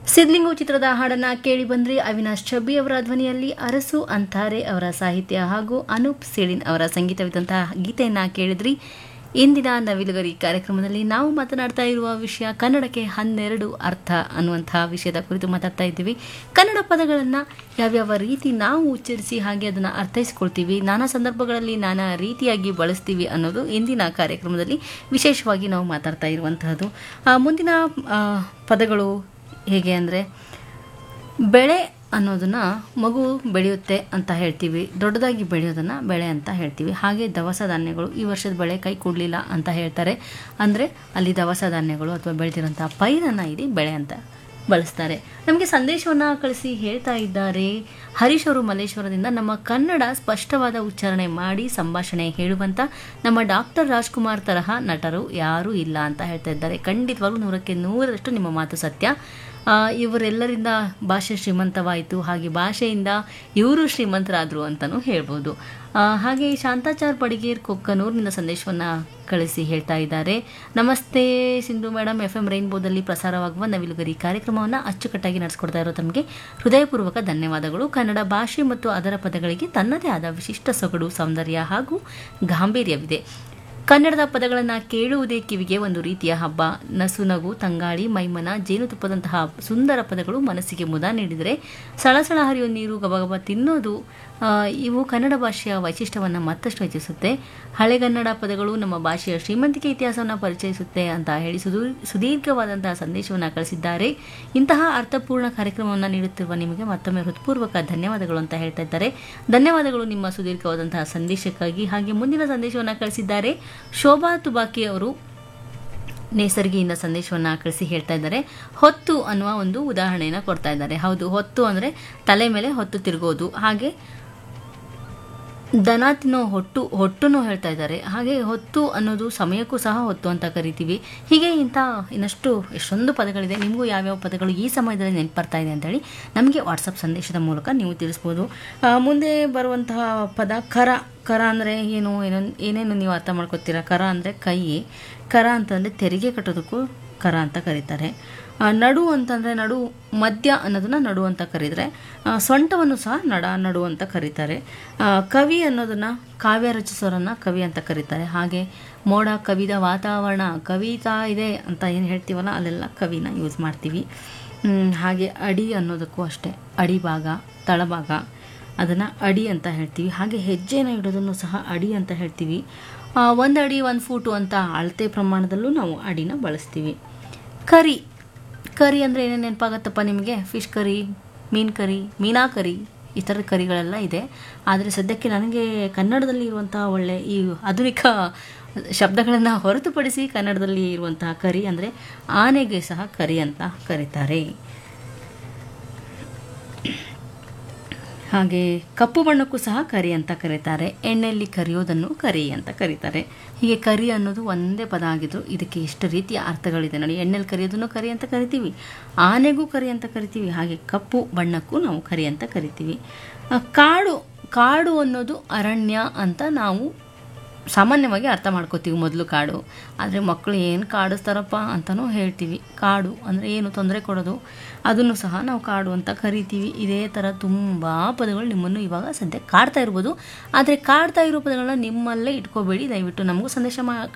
ಸಿದ್ಲಿಂಗು ಚಿತ್ರದ ಹಾಡನ್ನ ಕೇಳಿ ಬಂದ್ರಿ ಅವಿನಾಶ್ ಚಬ್ಬಿ ಅವರ ಧ್ವನಿಯಲ್ಲಿ ಅರಸು ಅಂತಾರೆ ಅವರ ಸಾಹಿತ್ಯ ಹಾಗೂ ಅನೂಪ್ ಸೇಳಿನ್ ಅವರ ಸಂಗೀತವಿದ್ದಂತಹ ಗೀತೆಯನ್ನ ಕೇಳಿದ್ರಿ ಇಂದಿನ ನವಿಲುಗರಿ ಕಾರ್ಯಕ್ರಮದಲ್ಲಿ ನಾವು ಮಾತನಾಡ್ತಾ ಇರುವ ವಿಷಯ ಕನ್ನಡಕ್ಕೆ ಹನ್ನೆರಡು ಅರ್ಥ ಅನ್ನುವಂತಹ ವಿಷಯದ ಕುರಿತು ಮಾತಾಡ್ತಾ ಇದ್ದೀವಿ ಕನ್ನಡ ಪದಗಳನ್ನು ಯಾವ್ಯಾವ ರೀತಿ ನಾವು ಉಚ್ಚರಿಸಿ ಹಾಗೆ ಅದನ್ನು ಅರ್ಥೈಸ್ಕೊಳ್ತೀವಿ ನಾನಾ ಸಂದರ್ಭಗಳಲ್ಲಿ ನಾನಾ ರೀತಿಯಾಗಿ ಬಳಸ್ತೀವಿ ಅನ್ನೋದು ಇಂದಿನ ಕಾರ್ಯಕ್ರಮದಲ್ಲಿ ವಿಶೇಷವಾಗಿ ನಾವು ಮಾತಾಡ್ತಾ ಇರುವಂತಹದ್ದು ಆ, ಮುಂದಿನ ಆ, ಪದಗಳು ಹೇಗೆ ಅಂದರೆ ಬೆಳೆ ಅನ್ನೋದನ್ನ ಮಗು ಬೆಳೆಯುತ್ತೆ ಅಂತ ಹೇಳ್ತೀವಿ ದೊಡ್ಡದಾಗಿ ಬೆಳೆಯೋದನ್ನ ಬೆಳೆ ಅಂತ ಹೇಳ್ತೀವಿ ಹಾಗೆ ದವಸ ಧಾನ್ಯಗಳು ಈ ವರ್ಷದ ಬೆಳೆ ಕೈ ಕೊಡಲಿಲ್ಲ ಅಂತ ಹೇಳ್ತಾರೆ ಅಂದರೆ ಅಲ್ಲಿ ದವಸ ಧಾನ್ಯಗಳು ಅಥವಾ ಬೆಳೆದಿರೋಂಥ ಪೈರನ್ನು ಇಲ್ಲಿ ಬೆಳೆ ಅಂತ ಬಳಸ್ತಾರೆ ನಮಗೆ ಸಂದೇಶವನ್ನು ಕಳಿಸಿ ಹೇಳ್ತಾ ಇದ್ದಾರೆ ಹರೀಶ್ ಅವರು ಮಲ್ಲೇಶ್ವರದಿಂದ ನಮ್ಮ ಕನ್ನಡ ಸ್ಪಷ್ಟವಾದ ಉಚ್ಚಾರಣೆ ಮಾಡಿ ಸಂಭಾಷಣೆ ಹೇಳುವಂಥ ನಮ್ಮ ಡಾಕ್ಟರ್ ರಾಜ್ಕುಮಾರ್ ತರಹ ನಟರು ಯಾರೂ ಇಲ್ಲ ಅಂತ ಹೇಳ್ತಾ ಇದ್ದಾರೆ ಖಂಡಿತವಾಗ್ಲೂ ನೂರಕ್ಕೆ ನೂರರಷ್ಟು ನಿಮ್ಮ ಮಾತು ಸತ್ಯ ಆ, ಇವರೆಲ್ಲರಿಂದ ಭಾಷೆ ಶ್ರೀಮಂತವಾಯಿತು ಹಾಗೆ ಭಾಷೆಯಿಂದ ಇವರು ಶ್ರೀಮಂತರಾದರು ಅಂತಲೂ ಹೇಳ್ಬೋದು ಆ, ಹಾಗೆ ಶಾಂತಾಚಾರ್ ಪಡಿಗೇರ್ ಕೊಕ್ಕನೂರಿನಿಂದ ಸಂದೇಶವನ್ನು ಕಳಿಸಿ ಹೇಳ್ತಾ ಇದ್ದಾರೆ ನಮಸ್ತೆ ಸಿಂಧು ಮೇಡಮ್ ಎಫ್ ಎಂ ರೈನ್ಬೋದಲ್ಲಿ ಪ್ರಸಾರವಾಗುವ ನವಿಲುಗರಿ ಕಾರ್ಯಕ್ರಮವನ್ನು ಅಚ್ಚುಕಟ್ಟಾಗಿ ನಡೆಸ್ಕೊಡ್ತಾ ಇರೋ ತಮಗೆ ಹೃದಯಪೂರ್ವಕ ಧನ್ಯವಾದಗಳು ಕನ್ನಡ ಭಾಷೆ ಮತ್ತು ಅದರ ಪದಗಳಿಗೆ ತನ್ನದೇ ಆದ ವಿಶಿಷ್ಟ ಸೊಗಡು ಸೌಂದರ್ಯ ಹಾಗೂ ಗಾಂಭೀರ್ಯವಿದೆ ಕನ್ನಡದ ಪದಗಳನ್ನು ಕೇಳುವುದೇ ಕಿವಿಗೆ ಒಂದು ರೀತಿಯ ಹಬ್ಬ ನಸು ನಗು ತಂಗಾಳಿ ಮೈಮನ ಜೇನುತುಪ್ಪದಂತಹ ಸುಂದರ ಪದಗಳು ಮನಸ್ಸಿಗೆ ಮುದ ನೀಡಿದರೆ ಸಳಸಳ ಹರಿಯುವ ನೀರು ಗಬಗಬ ತಿನ್ನೋದು ಆ, ಇವು ಕನ್ನಡ ಭಾಷೆಯ ವೈಶಿಷ್ಟ್ಯವನ್ನು ಮತ್ತಷ್ಟು ಹೆಚ್ಚಿಸುತ್ತೆ ಹಳೆಗನ್ನಡ ಪದಗಳು ನಮ್ಮ ಭಾಷೆಯ ಶ್ರೀಮಂತಿಕೆ ಇತಿಹಾಸವನ್ನು ಪರಿಚಯಿಸುತ್ತೆ ಅಂತ ಹೇಳಿ ಸುದೂ ಸುದೀರ್ಘವಾದಂತಹ ಸಂದೇಶವನ್ನು ಕಳಿಸಿದ್ದಾರೆ ಇಂತಹ ಅರ್ಥಪೂರ್ಣ ಕಾರ್ಯಕ್ರಮವನ್ನು ನೀಡುತ್ತಿರುವ ನಿಮಗೆ ಮತ್ತೊಮ್ಮೆ ಹೃತ್ಪೂರ್ವಕ ಧನ್ಯವಾದಗಳು ಅಂತ ಹೇಳ್ತಾ ಇದ್ದಾರೆ ಧನ್ಯವಾದಗಳು ನಿಮ್ಮ ಸುದೀರ್ಘವಾದಂತಹ ಸಂದೇಶಕ್ಕಾಗಿ ಹಾಗೆ ಮುಂದಿನ ಸಂದೇಶವನ್ನು ಕಳಿಸಿದ್ದಾರೆ ಶೋಭಾ ತುಬಾಕಿ ಅವರು ನೇಸರ್ಗಿಯಿಂದ ಸಂದೇಶವನ್ನು ಕಳಿಸಿ ಹೇಳ್ತಾ ಇದ್ದಾರೆ ಹೊತ್ತು ಅನ್ನುವ ಒಂದು ಉದಾಹರಣೆಯನ್ನು ಕೊಡ್ತಾ ಇದ್ದಾರೆ ಹೌದು ಹೊತ್ತು ಅಂದರೆ ತಲೆ ಮೇಲೆ ಹೊತ್ತು ತಿರುಗೋದು ಹಾಗೆ ದನ ತಿನ್ನೋ ಹೊಟ್ಟು ಹೊಟ್ಟುನು ಹೇಳ್ತಾ ಇದ್ದಾರೆ ಹಾಗೆ ಹೊತ್ತು ಅನ್ನೋದು ಸಮಯಕ್ಕೂ ಸಹ ಹೊತ್ತು ಅಂತ ಕರಿತೀವಿ ಹೀಗೆ ಇಂಥ ಇನ್ನಷ್ಟು ಎಷ್ಟೊಂದು ಪದಗಳಿದೆ ನಿಮಗೂ ಯಾವ್ಯಾವ ಪದಗಳು ಈ ಸಮಯದಲ್ಲಿ ನೆನಪು ಬರ್ತಾ ಇದೆ ಅಂತೇಳಿ ನಮಗೆ ವಾಟ್ಸಪ್ ಸಂದೇಶದ ಮೂಲಕ ನೀವು ತಿಳಿಸ್ಬೋದು ಆ, ಮುಂದೆ ಬರುವಂತಹ ಪದ ಕರ ಕರ ಅಂದರೆ ಏನು ಏನೋ ಏನೇನು ನೀವು ಅರ್ಥ ಮಾಡ್ಕೊತೀರಾ ಕರ ಅಂದರೆ ಕೈ ಕರ ಅಂತಂದರೆ ತೆರಿಗೆ ಕಟ್ಟೋದಕ್ಕೂ ಕರ ಅಂತ ಕರೀತಾರೆ ಆ, ನಡು ಅಂತಂದರೆ ನಡು ಮಧ್ಯ ಅನ್ನೋದನ್ನ ನಡು ಅಂತ ಕರೀತಾರೆ ಆ, ಸೊಂಟವನ್ನು ಸಹ ನಡ ನಡು ಅಂತ ಕರೀತಾರೆ ಆ, ಕವಿ ಅನ್ನೋದನ್ನ ಕಾವ್ಯ ರಚಿಸೋರನ್ನ ಕವಿ ಅಂತ ಕರೀತಾರೆ ಹಾಗೆ ಮೋಡ ಕವಿದ ವಾತಾವರಣ ಕವಿತಾ ಇದೆ ಅಂತ ಏನು ಹೇಳ್ತೀವಲ್ಲ ಅಲ್ಲೆಲ್ಲ ಕವಿನ ಯೂಸ್ ಮಾಡ್ತೀವಿ ಹ್ಮ್, ಹಾಗೆ ಅಡಿ ಅನ್ನೋದಕ್ಕೂ ಅಷ್ಟೇ ಅಡಿಭಾಗ ತಳಭಾಗ ಅದನ್ನು ಅಡಿ ಅಂತ ಹೇಳ್ತೀವಿ ಹಾಗೆ ಹೆಜ್ಜೆನ ಇಡೋದನ್ನು ಸಹ ಅಡಿ ಅಂತ ಹೇಳ್ತೀವಿ ಆ, ಒಂದು ಅಡಿ ಒಂದು ಫೂಟು ಅಂತ ಅಳತೆ ಪ್ರಮಾಣದಲ್ಲೂ ನಾವು ಅಡಿನ ಬಳಸ್ತೀವಿ ಕರಿ ಕರಿ ಅಂದರೆ ಏನೇನು ನೆನಪಾಗತ್ತಪ್ಪ ನಿಮಗೆ ಫಿಶ್ ಕರಿ ಮೀನು ಕರಿ ಮೀನಾ ಕರಿ ಈ ಥರದ ಕರಿಗಳೆಲ್ಲ ಇದೆ ಆದರೆ ಸದ್ಯಕ್ಕೆ ನನಗೆ ಕನ್ನಡದಲ್ಲಿ ಇರುವಂತಹ ಒಳ್ಳೆ ಈ ಆಧುನಿಕ ಶಬ್ದಗಳನ್ನು ಹೊರತುಪಡಿಸಿ ಕನ್ನಡದಲ್ಲಿ ಇರುವಂತಹ ಕರಿ ಅಂದರೆ ಆನೆಗೆ ಸಹ ಕರಿ ಅಂತ ಕರೀತಾರೆ ಹಾಗೆ ಕಪ್ಪು ಬಣ್ಣಕ್ಕೂ ಸಹ ಕರಿ ಅಂತ ಕರೀತಾರೆ ಎಣ್ಣೆಯಲ್ಲಿ ಕರಿಯೋದನ್ನು ಕರಿ ಅಂತ ಕರೀತಾರೆ ಹೀಗೆ ಕರಿ ಅನ್ನೋದು ಒಂದೇ ಪದ ಆಗಿದ್ರು ಇದಕ್ಕೆ ಎಷ್ಟು ರೀತಿಯ ಅರ್ಥಗಳಿದೆ ನೋಡಿ ಎಣ್ಣೆಲಿ ಕರಿಯೋದನ್ನು ಕರಿ ಅಂತ ಕರಿತೀವಿ ಆನೆಗೂ ಕರಿ ಅಂತ ಕರಿತೀವಿ ಹಾಗೆ ಕಪ್ಪು ಬಣ್ಣಕ್ಕೂ ನಾವು ಕರಿ ಅಂತ ಕರಿತೀವಿ ಆ, ಕಾಡು ಕಾಡು ಅನ್ನೋದು ಅರಣ್ಯ ಅಂತ ನಾವು ಸಾಮಾನ್ಯವಾಗಿ ಅರ್ಥ ಮಾಡ್ಕೋತೀವಿ ಮೊದಲು ಕಾಡು ಆದರೆ ಮಕ್ಕಳು ಏನು ಕಾಡಿಸ್ತಾರಪ್ಪ ಅಂತಲೂ ಹೇಳ್ತೀವಿ ಕಾಡು ಅಂದರೆ ಏನು ತೊಂದರೆ ಕೊಡೋದು ಅದನ್ನು ಸಹ ನಾವು ಕಾಡು ಅಂತ ಕರಿತೀವಿ ಇದೇ ಥರ ತುಂಬ ಪದಗಳು ನಿಮ್ಮನ್ನು ಇವಾಗ ಸದ್ಯ ಕಾಡ್ತಾ ಇರ್ಬೋದು ಆದರೆ ಕಾಡ್ತಾ ಇರೋ ಪದಗಳನ್ನ ನಿಮ್ಮಲ್ಲೇ ಇಟ್ಕೋಬೇಡಿ ದಯವಿಟ್ಟು ನಮಗೂ ಸಂದೇಶ ಮಾ